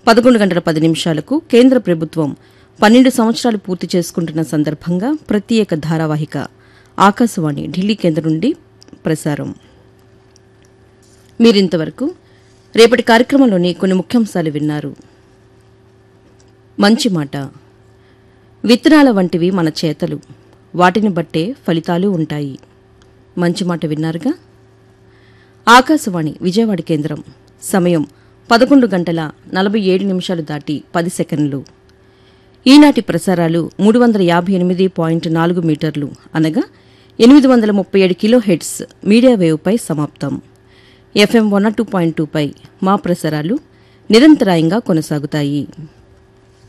పదకొండు గంటల పది నిమిషాలకు కేంద్ర ప్రభుత్వం పన్నెండు సంవత్సరాలు పూర్తి చేసుకుంటున్న సందర్భంగా ప్రత్యేక ధారావాహిక ఆకాశవాణి ఢిల్లీ కేంద్రం నుండి ప్రసారం మీరింతవరకు రేపటి కార్యక్రమంలోని కొన్ని ముఖ్యాంశాలు విన్నారు మంచి మాట విత్తనాల వంటివి మన చేతలు వాటిని బట్టే ఫలితాలు ఉంటాయి మంచి మాట విన్నారుగా ఆకాశవాణి విజయవాడ కేంద్రం సమయం పదకొండు గంటల నలభై ఏడు నిమిషాలు దాటి పది సెకండ్లు ఈనాటి ప్రసారాలు మూడు వందల యాభై ఎనిమిది పాయింట్ నాలుగు మీటర్లు అనగా ఎనిమిది వందల ముప్పై ఏడు కిలో హెడ్స్ మీడియా వేవ్పై సమాప్తం ఎఫ్ఎం వన్ టూ పాయింట్ టూపై మా ప్రసారాలు నిరంతరాయంగా కొనసాగుతాయి